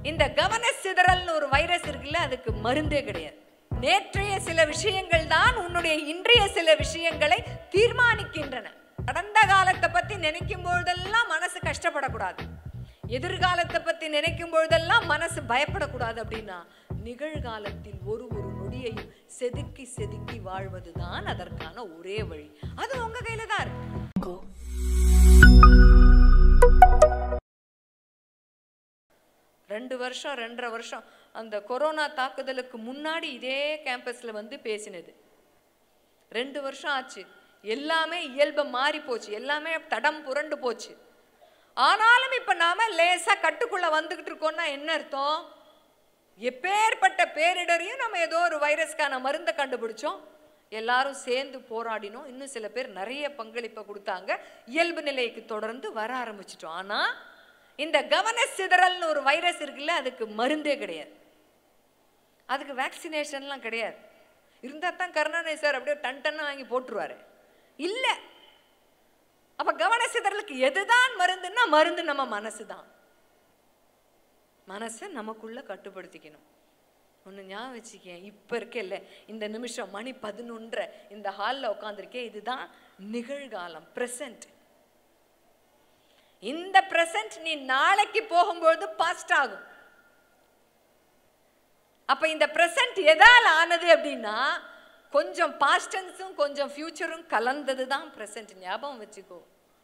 இந்த கவன சிதறல்னு ஒரு வைரஸ் இருக்குல்ல அதுக்கு மருந்தே கிடையாது நேற்றைய சில விஷயங்கள் தான் உன்னுடைய இன்றைய சில விஷயங்களை தீர்மானிக்கின்றன கடந்த காலத்தை பத்தி நினைக்கும் பொழுதெல்லாம் மனசு கஷ்டப்படக்கூடாது எதிர்காலத்தை பத்தி நினைக்கும் பொழுதெல்லாம் மனசு பயப்படக்கூடாது அப்படின்னா நிகழ்காலத்தில் ஒரு ஒரு நொடியையும் செதுக்கி செதுக்கி வாழ்வதுதான் அதற்கான ஒரே வழி அது உங்க கையில தான் இருக்கு ரெண்டு வருஷம் ரெண்டரை வருஷம் அந்த கொரோனா தாக்குதலுக்கு முன்னாடி இதே கேம்பஸ்ல வந்து பேசினது ரெண்டு வருஷம் ஆச்சு எல்லாமே இயல்பை மாறி போச்சு எல்லாமே தடம் புரண்டு போச்சு ஆனாலும் இப்ப நாம லேசா கட்டுக்குள்ள வந்துகிட்டு இருக்கோம்னா என்ன அர்த்தம் எப்பேற்பட்ட பேரிடரையும் நம்ம ஏதோ ஒரு வைரஸ்க்கான மருந்தை கண்டுபிடிச்சோம் எல்லாரும் சேர்ந்து போராடினோம் இன்னும் சில பேர் நிறைய பங்களிப்பை கொடுத்தாங்க இயல்பு நிலைக்கு தொடர்ந்து வர ஆரம்பிச்சிட்டோம் ஆனா இந்த கவன சிதறல்னு ஒரு வைரஸ் இருக்குல்ல அதுக்கு மருந்தே கிடையாது அதுக்கு வேக்சினேஷன்லாம் கிடையாது இருந்தா தான் கருணாநிதி சார் அப்படியே டன் டன்னு வாங்கி போட்டுருவாரு இல்ல அப்ப கவன சிதறலுக்கு எதுதான் மருந்துன்னா மருந்து நம்ம மனசு தான் மனசை நமக்குள்ள கட்டுப்படுத்திக்கணும் ஒன்று ஞாபகம் வச்சுக்கேன் இப்போ இருக்கேல்ல இந்த நிமிஷம் மணி பதினொன்றரை இந்த ஹாலில் உட்காந்துருக்கேன் இதுதான் நிகழ்காலம் ப்ரெசன்ட் இந்த ப்ரெசன்ட் நீ நாளைக்கு போகும்பொழுது பாஸ்ட் ஆகும் அப்ப இந்த ப்ரெசன்ட் எதால் ஆனது அப்படின்னா கொஞ்சம் பாஸ்டன்ஸும் கொஞ்சம் ஃபியூச்சரும் கலந்தது தான் ப்ரெசன்ட் ஞாபகம் வச்சுக்கோ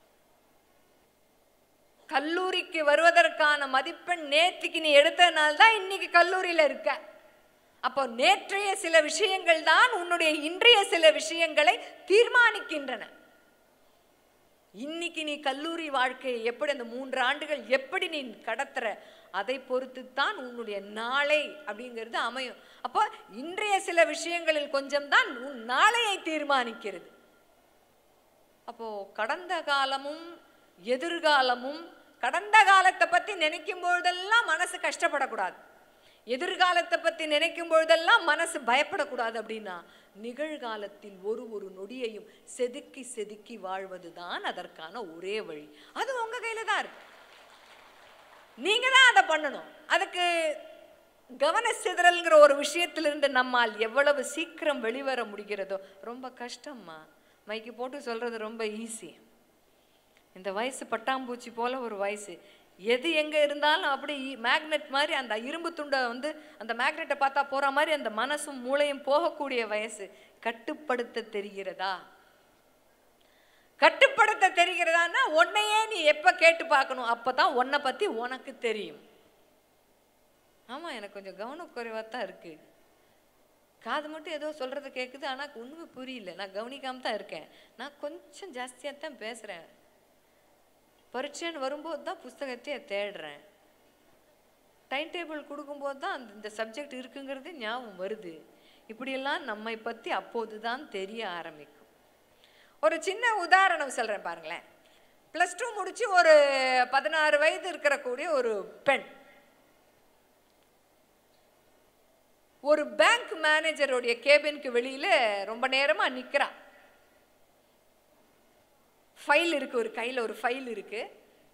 கல்லூரிக்கு வருவதற்கான மதிப்பெண் நேற்றுக்கு நீ எடுத்ததுனால தான் இன்னைக்கு கல்லூரியில இருக்க அப்போ நேற்றைய சில விஷயங்கள் தான் உன்னுடைய இன்றைய சில விஷயங்களை தீர்மானிக்கின்றன இன்னைக்கு நீ கல்லூரி வாழ்க்கையை எப்படி அந்த மூன்று ஆண்டுகள் எப்படி நீ கடத்துற அதை பொறுத்து தான் உன்னுடைய நாளை அப்படிங்கிறது அமையும் அப்போ இன்றைய சில விஷயங்களில் கொஞ்சம் தான் உன் நாளையை தீர்மானிக்கிறது அப்போ கடந்த காலமும் எதிர்காலமும் கடந்த காலத்தை பத்தி நினைக்கும் பொழுதெல்லாம் மனசு கஷ்டப்படக்கூடாது எதிர்காலத்தை பத்தி நினைக்கும் பொழுதெல்லாம் மனசு பயப்படக்கூடாது அப்படின்னா நிகழ்காலத்தில் ஒரு ஒரு நொடியையும் செதுக்கி செதுக்கி வாழ்வதுதான் அதற்கான ஒரே வழி அது உங்க கையில தான் இருக்கு நீங்க தான் அதை பண்ணணும் அதுக்கு கவன சிதறல்ங்கிற ஒரு விஷயத்திலிருந்து நம்மால் எவ்வளவு சீக்கிரம் வெளிவர முடிகிறதோ ரொம்ப கஷ்டம்மா மைக்கு போட்டு சொல்றது ரொம்ப ஈஸி இந்த வயசு பட்டாம்பூச்சி போல ஒரு வயசு எது எங்க இருந்தாலும் அப்படி மேக்னெட் மாதிரி அந்த இரும்பு துண்டை வந்து அந்த மேக்னெட்டை பார்த்தா போற மாதிரி அந்த மனசும் மூளையும் போகக்கூடிய வயசு கட்டுப்படுத்த தெரிகிறதா கட்டுப்படுத்த தெரிகிறதான்னா உன்னையே நீ எப்ப கேட்டு பார்க்கணும் அப்பதான் உன்னை பத்தி உனக்கு தெரியும் ஆமா எனக்கு கொஞ்சம் கவனக்குறைவா தான் இருக்கு காது மட்டும் ஏதோ சொல்றது கேட்குது ஆனா உண்மை புரியல நான் கவனிக்காம தான் இருக்கேன் நான் கொஞ்சம் ஜாஸ்தியா தான் பேசுறேன் பரீட்சைன்னு வரும்போது தான் புஸ்தகத்தையே தேடுறேன் டைம் டேபிள் கொடுக்கும்போது தான் அந்த இந்த சப்ஜெக்ட் இருக்குங்கிறது ஞாபகம் வருது இப்படியெல்லாம் நம்மை பற்றி அப்போது தான் தெரிய ஆரம்பிக்கும் ஒரு சின்ன உதாரணம் சொல்கிறேன் பாருங்களேன் ப்ளஸ் டூ முடிச்சு ஒரு பதினாறு வயது இருக்கிற கூடிய ஒரு பெண் ஒரு பேங்க் மேனேஜருடைய கேபினுக்கு வெளியில ரொம்ப நேரமா நிக்கிறா ஃபைல் இருக்கு ஒரு கையில ஒரு ஃபைல் இருக்கு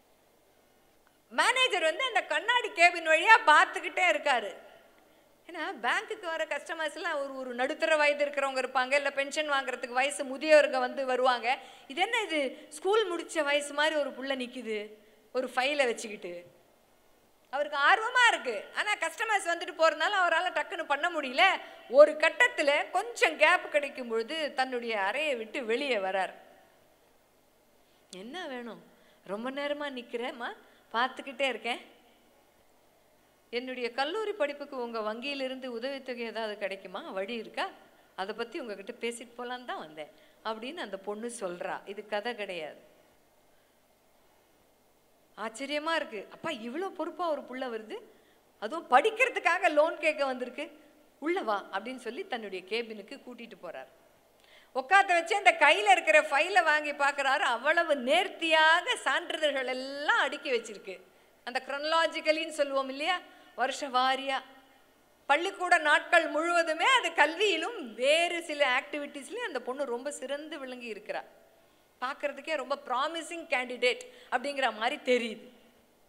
மேனேஜர் வந்து அந்த கண்ணாடி கேபின் வழியா பார்த்துக்கிட்டே இருக்காரு ஏன்னா பேங்க்குக்கு வர கஸ்டமர்ஸ்லாம் ஒரு ஒரு நடுத்தர வயது இருக்கிறவங்க இருப்பாங்க இல்லை பென்ஷன் வாங்குறதுக்கு வயசு முதியோருங்க வந்து வருவாங்க இது என்ன இது ஸ்கூல் முடிச்ச வயசு மாதிரி ஒரு புள்ள நிக்குது ஒரு ஃபைலை வச்சுக்கிட்டு அவருக்கு ஆர்வமா இருக்கு ஆனா கஸ்டமர்ஸ் வந்துட்டு போறதுனால அவரால் டக்குன்னு பண்ண முடியல ஒரு கட்டத்துல கொஞ்சம் கேப் கிடைக்கும் பொழுது தன்னுடைய அறையை விட்டு வெளியே வரார் என்ன வேணும் ரொம்ப நேரமா நிக்கிறேம்மா பார்த்துக்கிட்டே இருக்கேன் என்னுடைய கல்லூரி படிப்புக்கு உங்க வங்கியிலிருந்து உதவித்தொகை ஏதாவது கிடைக்குமா வழி இருக்கா அதை பத்தி உங்ககிட்ட பேசிட்டு போலான்னு தான் வந்தேன் அப்படின்னு அந்த பொண்ணு சொல்றா இது கதை கிடையாது ஆச்சரியமா இருக்கு அப்பா இவ்வளோ பொறுப்பா ஒரு புள்ள வருது அதுவும் படிக்கிறதுக்காக லோன் கேட்க வந்திருக்கு உள்ள வா அப்படின்னு சொல்லி தன்னுடைய கேபினுக்கு கூட்டிட்டு போறார் உட்காந்து வச்சு அந்த கையில இருக்கிற ஃபைலை வாங்கி பார்க்கறாரு அவ்வளவு நேர்த்தியாக சான்றிதழ்கள் எல்லாம் அடுக்கி வச்சிருக்கு அந்த குரனலாஜிக்கலின்னு சொல்லுவோம் இல்லையா வருஷ வாரியா பள்ளிக்கூட நாட்கள் முழுவதுமே அது கல்வியிலும் வேறு சில ஆக்டிவிட்டீஸ்லையும் அந்த பொண்ணு ரொம்ப சிறந்து விளங்கி இருக்கிறா பார்க்கறதுக்கே ரொம்ப ப்ராமிசிங் கேண்டிடேட் அப்படிங்கிற மாதிரி தெரியுது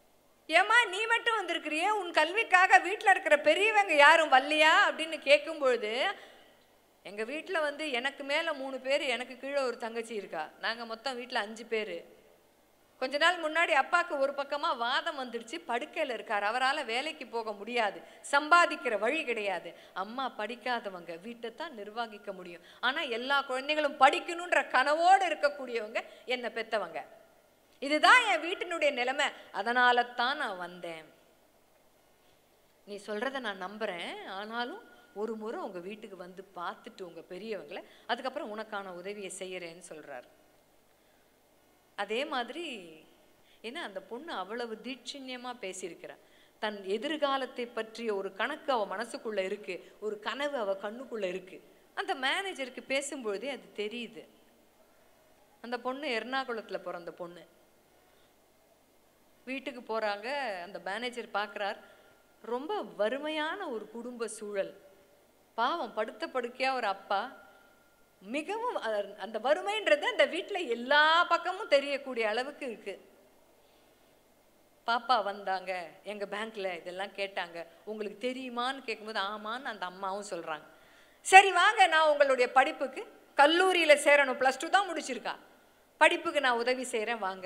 ஏம்மா நீ மட்டும் வந்திருக்கிறியே உன் கல்விக்காக வீட்டில் இருக்கிற பெரியவங்க யாரும் வரலையா அப்படின்னு கேட்கும் பொழுது எங்கள் வீட்டில் வந்து எனக்கு மேலே மூணு பேர் எனக்கு கீழே ஒரு தங்கச்சி இருக்கா நாங்கள் மொத்தம் வீட்டில் அஞ்சு பேர் கொஞ்ச நாள் முன்னாடி அப்பாவுக்கு ஒரு பக்கமாக வாதம் வந்துடுச்சு படுக்கையில் இருக்கார் அவரால் வேலைக்கு போக முடியாது சம்பாதிக்கிற வழி கிடையாது அம்மா படிக்காதவங்க வீட்டை தான் நிர்வகிக்க முடியும் ஆனால் எல்லா குழந்தைகளும் படிக்கணுன்ற கனவோடு இருக்கக்கூடியவங்க என்னை பெத்தவங்க இதுதான் என் வீட்டினுடைய நிலைமை அதனால தான் நான் வந்தேன் நீ சொல்கிறத நான் நம்புகிறேன் ஆனாலும் ஒரு முறை உங்கள் வீட்டுக்கு வந்து பார்த்துட்டு உங்கள் பெரியவங்களை அதுக்கப்புறம் உனக்கான உதவியை செய்கிறேன்னு சொல்கிறார் அதே மாதிரி ஏன்னா அந்த பொண்ணு அவ்வளவு தீட்சிண்யமாக பேசியிருக்கிறா தன் எதிர்காலத்தை பற்றிய ஒரு கணக்கு அவ மனசுக்குள்ள இருக்கு ஒரு கனவு அவ கண்ணுக்குள்ள இருக்கு அந்த மேனேஜருக்கு பேசும்பொழுதே அது தெரியுது அந்த பொண்ணு எர்ணாகுளத்தில் பிறந்த பொண்ணு வீட்டுக்கு போறாங்க அந்த மேனேஜர் பார்க்குறார் ரொம்ப வறுமையான ஒரு குடும்ப சூழல் பாவம் படுத்த படுக்கையா ஒரு அப்பா மிகவும் அ- அந்த வறுமைன்றது அந்த வீட்டில் எல்லா பக்கமும் தெரியக்கூடிய அளவுக்கு இருக்கு பாப்பா வந்தாங்க எங்க பேங்க்ல இதெல்லாம் கேட்டாங்க உங்களுக்கு தெரியுமான்னு கேட்கும்போது ஆமான்னு அந்த அம்மாவும் சொல்றாங்க சரி வாங்க நான் உங்களுடைய படிப்புக்கு கல்லூரியில சேரணும் ப்ளஸ் டூ தான் முடிச்சிருக்கா படிப்புக்கு நான் உதவி செய்றேன் வாங்க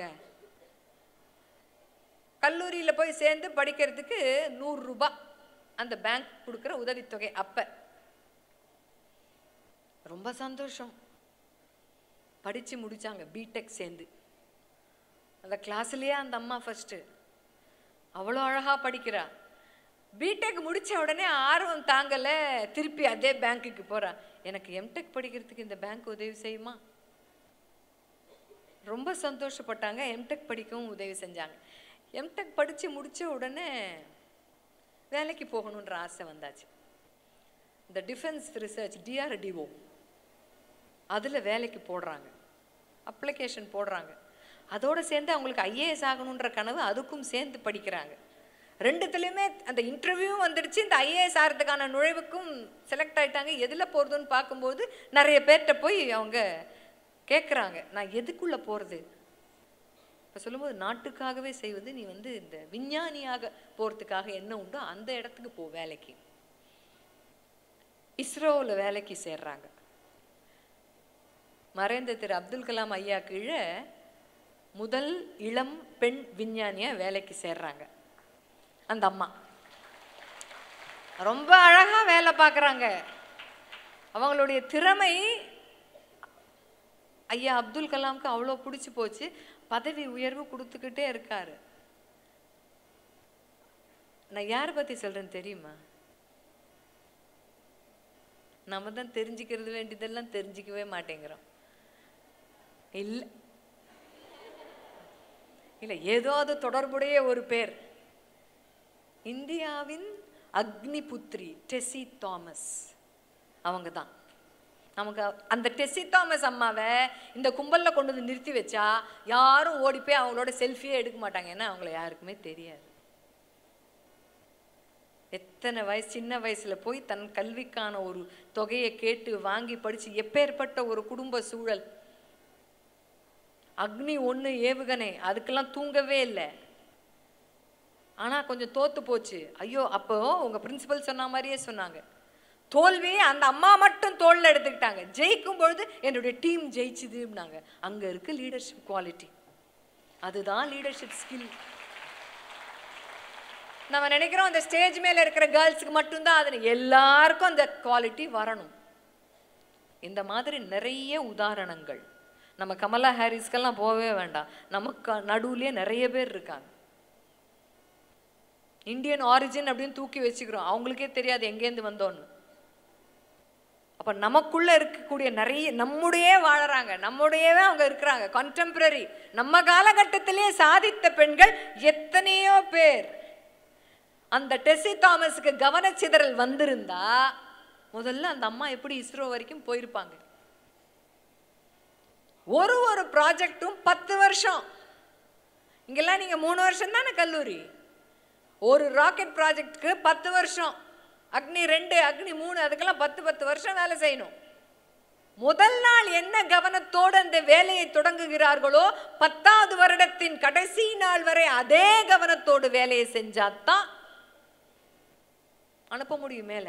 கல்லூரியில போய் சேர்ந்து படிக்கிறதுக்கு நூறு ரூபாய் அந்த பேங்க் கொடுக்குற உதவித்தொகை அப்ப ரொம்ப சந்தோஷம் படிச்சு முடிச்சாங்க பிடெக் சேர்ந்து அந்த கிளாஸ்லயே அந்த அம்மா ஃபர்ஸ்ட் அவ்வளோ அழகா படிக்கிறா பிடெக் முடிச்ச உடனே ஆர்வம் தாங்கல திருப்பி அதே பேங்க்குக்கு போறா எனக்கு எம்டெக் படிக்கிறதுக்கு இந்த பேங்க் உதவி செய்யுமா ரொம்ப சந்தோஷப்பட்டாங்க எம்டெக் படிக்கவும் உதவி செஞ்சாங்க எம்டெக் படிச்சு முடிச்ச உடனே வேலைக்கு போகணுன்ற ஆசை வந்தாச்சு இந்த டிஃபென்ஸ் ரிசர்ச் டிஆர்டிஓ அதில் வேலைக்கு போடுறாங்க அப்ளிகேஷன் போடுறாங்க அதோட சேர்ந்து அவங்களுக்கு ஐஏஎஸ் ஆகணுன்ற கனவு அதுக்கும் சேர்ந்து படிக்கிறாங்க ரெண்டுத்துலேயுமே அந்த இன்டர்வியூவும் வந்துடுச்சு இந்த ஐஏஎஸ் ஆகிறதுக்கான நுழைவுக்கும் செலக்ட் ஆயிட்டாங்க எதில் போகிறதுன்னு பார்க்கும்போது நிறைய பேர்கிட்ட போய் அவங்க கேட்குறாங்க நான் எதுக்குள்ளே போகிறது இப்போ சொல்லும்போது நாட்டுக்காகவே செய்வது நீ வந்து இந்த விஞ்ஞானியாக போகிறதுக்காக என்ன உண்டோ அந்த இடத்துக்கு போ வேலைக்கு இஸ்ரோவில் வேலைக்கு சேர்றாங்க மறைந்த திரு அப்துல் கலாம் ஐயா கீழே முதல் இளம் பெண் விஞ்ஞானியா வேலைக்கு சேர்றாங்க அந்த அம்மா ரொம்ப அழகா வேலை பார்க்குறாங்க அவங்களுடைய திறமை ஐயா அப்துல் கலாம்க்கு அவ்வளோ பிடிச்சி போச்சு பதவி உயர்வு கொடுத்துக்கிட்டே இருக்காரு நான் யாரை பற்றி சொல்கிறேன்னு தெரியுமா நம்ம தான் தெரிஞ்சுக்கிறது வேண்டியதெல்லாம் தெரிஞ்சுக்கவே மாட்டேங்கிறோம் இல்லை இல்லை ஏதோ அது தொடர்புடைய ஒரு பேர் இந்தியாவின் அக்னி புத்ரி டெசி தாமஸ் அவங்க தான் நமக்கு அந்த டெசி தாமஸ் அம்மாவை இந்த கும்பல்ல கொண்டு வந்து நிறுத்தி வச்சா யாரும் ஓடி போய் அவங்களோட செல்ஃபியே எடுக்க மாட்டாங்க ஏன்னா அவங்கள யாருக்குமே தெரியாது எத்தனை வயசு சின்ன வயசுல போய் தன் கல்விக்கான ஒரு தொகையை கேட்டு வாங்கி படிச்சு எப்பேற்பட்ட ஒரு குடும்ப சூழல் அக்னி ஒண்ணு ஏவுகணை அதுக்கெல்லாம் தூங்கவே இல்லை ஆனா கொஞ்சம் தோத்து போச்சு ஐயோ அப்போ உங்க பிரின்சிபல் சொன்ன மாதிரியே சொன்னாங்க தோல்வியை அந்த அம்மா மட்டும் தோல்ல எடுத்துக்கிட்டாங்க ஜெயிக்கும் பொழுது என்னுடைய டீம் ஜெயிச்சுதுன்னாங்க அங்க இருக்கு லீடர்ஷிப் குவாலிட்டி அதுதான் லீடர்ஷிப் ஸ்கில் நம்ம நினைக்கிறோம் அந்த ஸ்டேஜ் மேல இருக்கிற கேர்ள்ஸுக்கு மட்டும்தான் அது எல்லாருக்கும் அந்த குவாலிட்டி வரணும் இந்த மாதிரி நிறைய உதாரணங்கள் நம்ம கமலா ஹாரிஸ்க்கெல்லாம் போகவே வேண்டாம் நமக்கு நடுவுலயே நிறைய பேர் இருக்காங்க இந்தியன் ஆரிஜின் அப்படின்னு தூக்கி வச்சுக்கிறோம் அவங்களுக்கே தெரியாது எங்கேருந்து வந்தோன்னு அப்ப நமக்குள்ள இருக்கக்கூடிய நிறைய நம்முடைய வாழறாங்க நம்முடையவே அவங்க இருக்கிறாங்க கண்டெம்பரரி நம்ம காலகட்டத்திலே சாதித்த பெண்கள் எத்தனையோ பேர் அந்த டெசி தாமஸுக்கு கவனச்சிதறல் வந்திருந்தா முதல்ல அந்த அம்மா எப்படி இஸ்ரோ வரைக்கும் போயிருப்பாங்க ஒரு ஒரு ப்ராஜெக்ட்டும் பத்து வருஷம் இங்கெல்லாம் நீங்க மூணு வருஷம் தானே கல்லூரி ஒரு ராக்கெட் ப்ராஜெக்ட்க்கு பத்து வருஷம் அக்னி ரெண்டு அக்னி மூணு அதுக்கெல்லாம் பத்து பத்து வருஷம் வேலை செய்யணும் முதல் நாள் என்ன கவனத்தோடு அந்த வேலையை தொடங்குகிறார்களோ பத்தாவது வருடத்தின் கடைசி நாள் வரை அதே கவனத்தோடு வேலையை செஞ்சாதான் அனுப்ப முடியும் மேல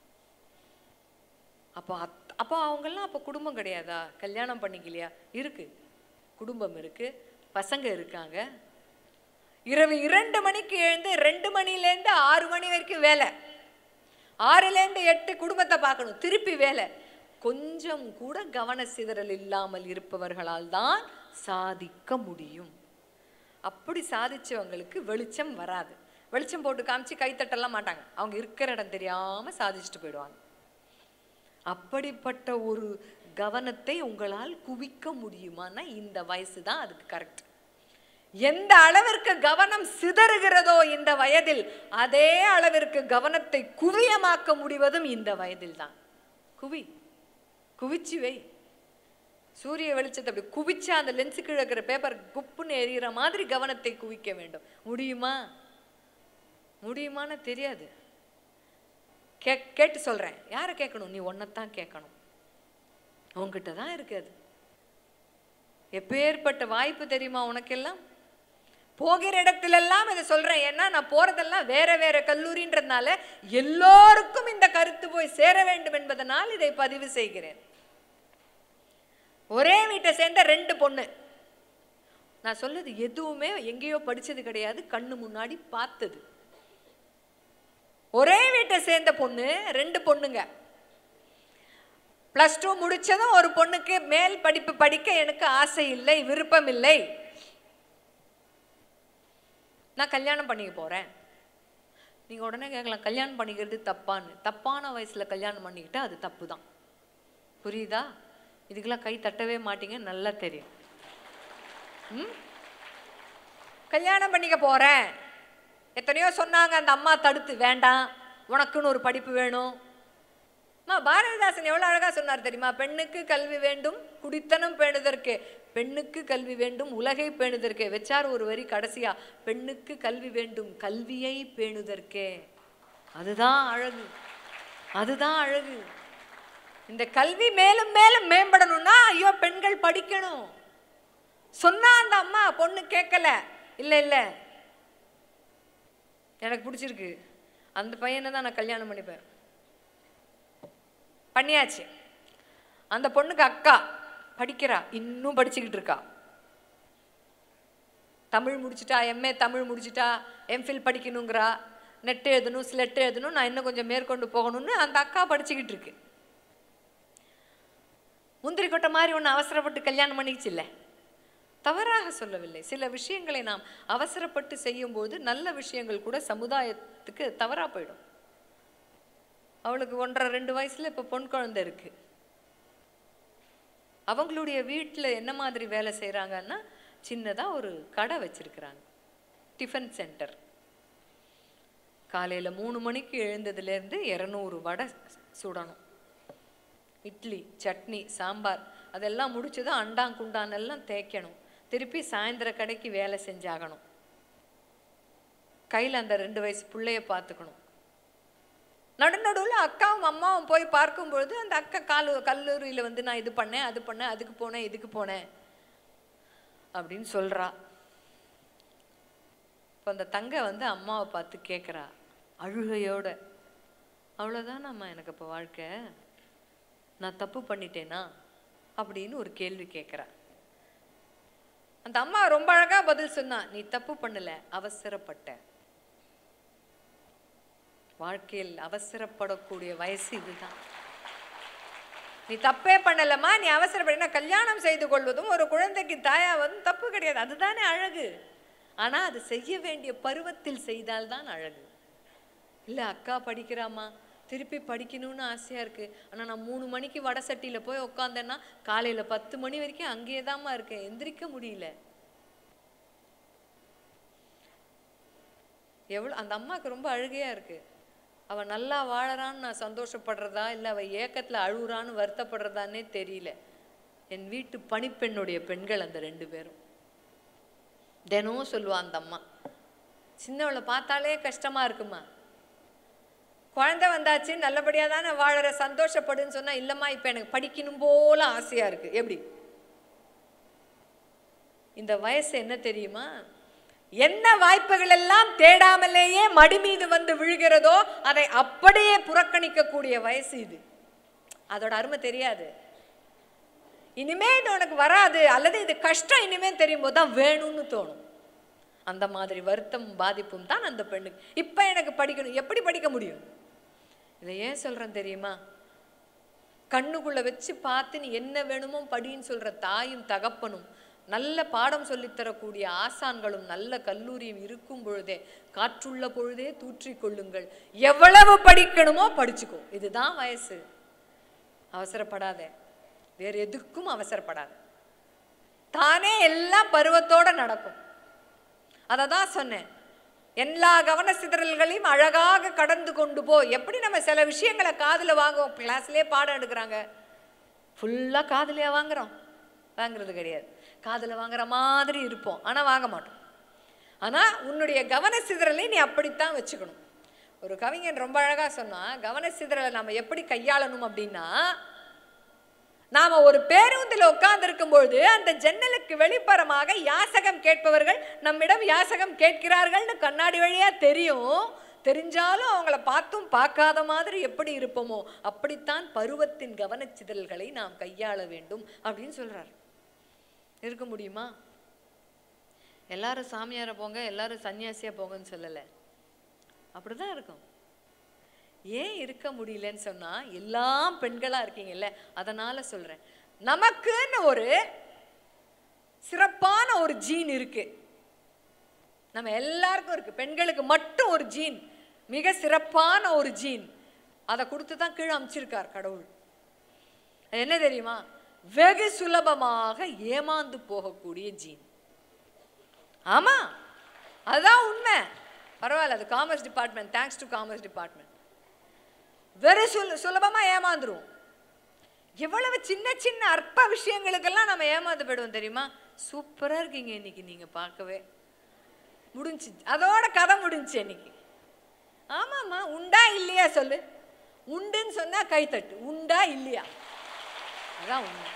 அப்போ அத்- அப்போ அவங்கெல்லாம் அப்போ குடும்பம் கிடையாதா கல்யாணம் பண்ணிக்கலையா இருக்கு குடும்பம் இருக்கு பசங்க இருக்காங்க இரவு இரண்டு மணிக்கு எழுந்து ரெண்டு மணிலேருந்து ஆறு மணி வரைக்கும் வேலை ஆறுலேருந்து எட்டு குடும்பத்தை பார்க்கணும் திருப்பி வேலை கொஞ்சம் கூட கவன சிதறல் இல்லாமல் இருப்பவர்களால் தான் சாதிக்க முடியும் அப்படி சாதிச்சவங்களுக்கு வெளிச்சம் வராது வெளிச்சம் போட்டு காமிச்சு கைத்தட்டலாம் மாட்டாங்க அவங்க இருக்கிற இடம் தெரியாம சாதிச்சுட்டு போயிடுவாங்க அப்படிப்பட்ட ஒரு கவனத்தை உங்களால் குவிக்க முடியுமான்னா இந்த வயசு தான் அதுக்கு கரெக்ட் எந்த அளவிற்கு கவனம் சிதறுகிறதோ இந்த வயதில் அதே அளவிற்கு கவனத்தை குவியமாக்க முடிவதும் இந்த வயதில் தான் குவி குவிச்சு வை சூரிய வெளிச்சத்தை அப்படி குவிச்சா அந்த லென்ஸுக்கு இருக்கிற பேப்பர் குப்புன்னு எரியிற மாதிரி கவனத்தை குவிக்க வேண்டும் முடியுமா முடியுமான்னு தெரியாது கே கேட்டு சொல்றேன் யாரை கேட்கணும் நீ ஒன்னைத்தான் கேட்கணும் உன்கிட்ட தான் இருக்கு அது எப்பேற்பட்ட வாய்ப்பு தெரியுமா உனக்கெல்லாம் போகிற இடத்திலெல்லாம் இதை சொல்றேன் ஏன்னா நான் போறதெல்லாம் வேற வேற கல்லூரின்றதுனால எல்லோருக்கும் இந்த கருத்து போய் சேர வேண்டும் என்பதனால் இதை பதிவு செய்கிறேன் ஒரே வீட்டை சேர்ந்த ரெண்டு பொண்ணு நான் சொல்லுது எதுவுமே எங்கேயோ படிச்சது கிடையாது கண்ணு முன்னாடி பார்த்தது ஒரே வீட்டை சேர்ந்த பொண்ணு ரெண்டு பொண்ணுங்க ப்ளஸ் டூ முடிச்சதும் ஒரு பொண்ணுக்கு மேல் படிப்பு படிக்க எனக்கு ஆசை இல்லை விருப்பம் இல்லை நான் கல்யாணம் பண்ணிக்க போறேன் நீங்க உடனே கேட்கலாம் கல்யாணம் பண்ணிக்கிறது தப்பான்னு தப்பான வயசுல கல்யாணம் பண்ணிக்கிட்டா அது தப்பு தான் புரியுதா இதுக்கெல்லாம் கை தட்டவே மாட்டீங்க நல்லா தெரியும் ம் கல்யாணம் பண்ணிக்க போறேன் எத்தனையோ சொன்னாங்க அந்த அம்மா தடுத்து வேண்டாம் உனக்குன்னு ஒரு படிப்பு வேணும் அம்மா பாரதிதாசன் எவ்வளவு அழகா சொன்னார் தெரியுமா பெண்ணுக்கு கல்வி வேண்டும் குடித்தனம் பேணுதற்கு பெண்ணுக்கு கல்வி வேண்டும் உலகை பேணுதற்கே வச்சார் ஒரு வரி கடைசியா பெண்ணுக்கு கல்வி வேண்டும் கல்வியை பேணுதற்கே அதுதான் அழகு அதுதான் அழகு இந்த கல்வி மேலும் மேலும் மேம்படணும்னா ஐயோ பெண்கள் படிக்கணும் சொன்னா அந்த அம்மா பொண்ணு கேட்கல இல்ல இல்ல எனக்கு பிடிச்சிருக்கு அந்த பையனை தான் நான் கல்யாணம் பண்ணிப்பேன் பண்ணியாச்சு அந்த பொண்ணுக்கு அக்கா படிக்கிறா இன்னும் படிச்சுக்கிட்டு இருக்கா தமிழ் முடிச்சிட்டா எம்ஏ தமிழ் முடிச்சிட்டா எம்ஃபில் படிக்கணுங்கிறா நெட் எழுதணும் ஸ்லெட் எழுதணும் நான் இன்னும் கொஞ்சம் மேற்கொண்டு போகணும்னு அந்த அக்கா படிச்சுக்கிட்டு இருக்கு முந்திரி கொட்டை மாதிரி ஒன்று அவசரப்பட்டு கல்யாணம் பண்ணிக்கிச்சு தவறாக சொல்லவில்லை சில விஷயங்களை நாம் அவசரப்பட்டு செய்யும்போது நல்ல விஷயங்கள் கூட சமுதாயத்துக்கு தவறா போயிடும் அவளுக்கு ஒன்றரை ரெண்டு வயசுல இப்போ பொன் குழந்தை இருக்கு அவங்களுடைய வீட்டில் என்ன மாதிரி வேலை செய்கிறாங்கன்னா சின்னதாக ஒரு கடை வச்சிருக்கிறாங்க டிஃபன் சென்டர் காலையில் மூணு மணிக்கு எழுந்ததுலேருந்து இரநூறு வடை சுடணும் இட்லி சட்னி சாம்பார் அதெல்லாம் முடிச்சதும் அண்டாங் குண்டான் எல்லாம் தேய்க்கணும் திருப்பி சாயந்தர கடைக்கு வேலை செஞ்சாகணும் கையில் அந்த ரெண்டு வயசு பிள்ளைய பார்த்துக்கணும் நடுநடுவில் அக்காவும் அம்மாவும் போய் பார்க்கும் பொழுது அந்த அக்கா காலு கல்லூரியில் வந்து நான் இது பண்ணேன் அது பண்ணேன் அதுக்கு போனேன் இதுக்கு போனேன் அப்படின்னு சொல்றா இப்போ அந்த தங்க வந்து அம்மாவை பார்த்து கேட்குறா அழுகையோட அவ்வளோதான் அம்மா எனக்கு இப்போ வாழ்க்கை நான் தப்பு பண்ணிட்டேனா அப்படின்னு ஒரு கேள்வி கேட்குறா அந்த அம்மா ரொம்ப அழகா பதில் சொன்னா நீ தப்பு பண்ணல அவசரப்பட்ட வாழ்க்கையில் அவசரப்படக்கூடிய வயசு இதுதான் நீ தப்பே பண்ணலம்மா நீ அவசரப்படினா கல்யாணம் செய்து கொள்வதும் ஒரு குழந்தைக்கு தாயாவதும் தப்பு கிடையாது அதுதானே அழகு ஆனா அது செய்ய வேண்டிய பருவத்தில் செய்தால்தான் அழகு இல்லை அக்கா படிக்கிறாம்மா திருப்பி படிக்கணும்னு ஆசையாக இருக்குது ஆனால் நான் மூணு மணிக்கு வடை சட்டியில் போய் உட்காந்தேன்னா காலையில் பத்து மணி வரைக்கும் அங்கேயே தாம்மா இருக்கேன் எந்திரிக்க முடியல எவ்வளோ அந்த அம்மாவுக்கு ரொம்ப அழுகையாக இருக்குது அவள் நல்லா வாழறான்னு நான் சந்தோஷப்படுறதா இல்லை அவள் ஏக்கத்தில் அழுகுறான்னு வருத்தப்படுறதான்னே தெரியல என் வீட்டு பணிப்பெண்ணுடைய பெண்கள் அந்த ரெண்டு பேரும் தினமும் சொல்லுவா அந்த அம்மா சின்னவளை பார்த்தாலே கஷ்டமாக இருக்குமா குழந்தை வந்தாச்சு நல்லபடியா தானே வாழற சந்தோஷப்படுன்னு சொன்னா இல்லம்மா இப்ப எனக்கு படிக்கணும் போல ஆசையா இருக்கு எப்படி இந்த வயசு என்ன தெரியுமா என்ன வாய்ப்புகள் எல்லாம் தேடாமலேயே மடி மீது வந்து விழுகிறதோ அதை அப்படியே புறக்கணிக்கக்கூடிய வயசு இது அதோட அருமை தெரியாது இனிமே இது உனக்கு வராது அல்லது இது கஷ்டம் இனிமே தெரியும் போது தான் வேணும்னு தோணும் அந்த மாதிரி வருத்தம் பாதிப்பும் தான் அந்த பெண்ணுக்கு இப்போ எனக்கு படிக்கணும் எப்படி படிக்க முடியும் இதை ஏன் சொல்றேன் தெரியுமா கண்ணுக்குள்ள வச்சு பார்த்து நீ என்ன வேணுமோ படின்னு சொல்ற தாயும் தகப்பனும் நல்ல பாடம் சொல்லித் தரக்கூடிய ஆசான்களும் நல்ல கல்லூரியும் இருக்கும் பொழுதே காற்றுள்ள பொழுதே தூற்றிக் கொள்ளுங்கள் எவ்வளவு படிக்கணுமோ படிச்சுக்கோ இதுதான் வயசு அவசரப்படாத வேற எதுக்கும் அவசரப்படாத தானே எல்லாம் பருவத்தோட நடக்கும் அதை தான் சொன்னேன் எல்லா கவன சிதறல்களையும் அழகாக கடந்து கொண்டு போ எப்படி நம்ம சில விஷயங்களை காதுல வாங்குவோம் கிளாஸ்லயே பாடம் எடுக்கிறாங்க ஃபுல்லாக காதுலயா வாங்குறோம் வாங்குறது கிடையாது காதுல வாங்குற மாதிரி இருப்போம் ஆனா வாங்க மாட்டோம் ஆனா உன்னுடைய கவன சிதறலை நீ அப்படித்தான் வச்சுக்கணும் ஒரு கவிஞன் ரொம்ப அழகா சொன்னா கவன சிதறலை நம்ம எப்படி கையாளணும் அப்படின்னா நாம ஒரு பேருந்தில் உட்கார்ந்திருக்கும் பொழுது அந்த ஜன்னலுக்கு வெளிப்புறமாக யாசகம் கேட்பவர்கள் நம்மிடம் யாசகம் கேட்கிறார்கள்னு கண்ணாடி வழியா தெரியும் தெரிஞ்சாலும் அவங்கள பார்த்தும் பார்க்காத மாதிரி எப்படி இருப்போமோ அப்படித்தான் பருவத்தின் கவனச்சிதறல்களை நாம் கையாள வேண்டும் அப்படின்னு சொல்றாரு இருக்க முடியுமா எல்லாரும் சாமியாரை போங்க எல்லாரும் சன்னியாசியா போங்கன்னு சொல்லலை அப்படிதான் இருக்கும் ஏன் இருக்க முடியலன்னு சொன்னா எல்லாம் பெண்களா இருக்கீங்கல்ல அதனால சொல்றேன் நமக்குன்னு ஒரு சிறப்பான ஒரு ஜீன் இருக்கு நம்ம எல்லாருக்கும் இருக்கு பெண்களுக்கு மட்டும் ஒரு ஜீன் மிக சிறப்பான ஒரு ஜீன் அதை கொடுத்து தான் கீழே அமைச்சிருக்கார் கடவுள் அது என்ன தெரியுமா வெகு சுலபமாக ஏமாந்து போகக்கூடிய ஜீன் ஆமா அதுதான் உண்மை பரவாயில்ல அது commerce department thanks to commerce department வெறு சுல சுலபமா ஏமாந்துருவோம் எவ்வளவு சின்ன சின்ன அற்ப விஷயங்களுக்கெல்லாம் நம்ம ஏமாந்து போயிடுவோம் தெரியுமா சூப்பரா இருக்கீங்க இன்னைக்கு நீங்க பார்க்கவே முடிஞ்சு அதோட கதை முடிஞ்சு இன்னைக்கு ஆமாம்மா உண்டா இல்லையா சொல்லு உண்டுன்னு சொன்னா கைத்தட்டு உண்டா இல்லையா அதான் உண்மை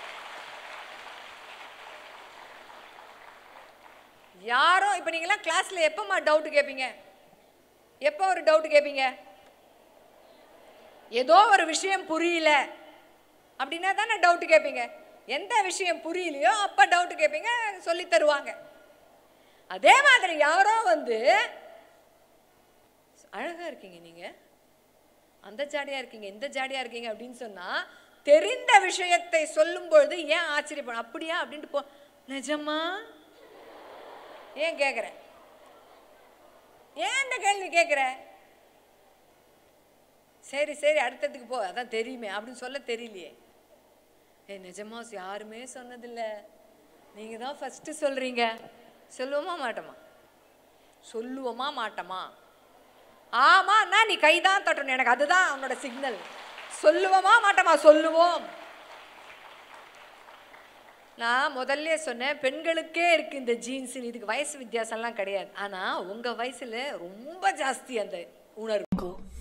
யாரோ இப்போ நீங்களாம் கிளாஸ்ல எப்பமா டவுட் கேட்பீங்க எப்போ ஒரு டவுட் கேட்பீங்க ஏதோ ஒரு விஷயம் புரியல அப்படின்னா தானே டவுட் கேட்பீங்க எந்த விஷயம் புரியலையோ அப்போ டவுட் கேட்பீங்க சொல்லி தருவாங்க அதே மாதிரி யாரோ வந்து அழகா இருக்கீங்க நீங்க அந்த ஜாடியா இருக்கீங்க இந்த ஜாடியா இருக்கீங்க அப்படின்னு சொன்னா தெரிந்த விஷயத்தை சொல்லும் பொழுது ஏன் ஆச்சரியப்படும் அப்படியா அப்படின்ட்டு போ நிஜமா ஏன் கேட்குற ஏன் இந்த கேள்வி கேட்குற சரி சரி அடுத்ததுக்கு போ அதான் தெரியுமே அப்படின்னு சொல்ல தெரியலையே ஏ நிஜமா யாருமே சொன்னதில்ல நீங்கள் தான் ஃபஸ்ட்டு சொல்கிறீங்க சொல்லுவோமா மாட்டோமா சொல்லுவோமா மாட்டோமா ஆமாண்ணா நீ கை தான் தட்டணும் எனக்கு அதுதான் அவனோட சிக்னல் சொல்லுவோமா மாட்டோமா சொல்லுவோம் நான் முதல்ல சொன்னேன் பெண்களுக்கே இருக்கு இந்த ஜீன்ஸ் இதுக்கு வயசு வித்தியாசம்லாம் கிடையாது ஆனால் உங்கள் வயசில் ரொம்ப ஜாஸ்தி அந்த உணர்வு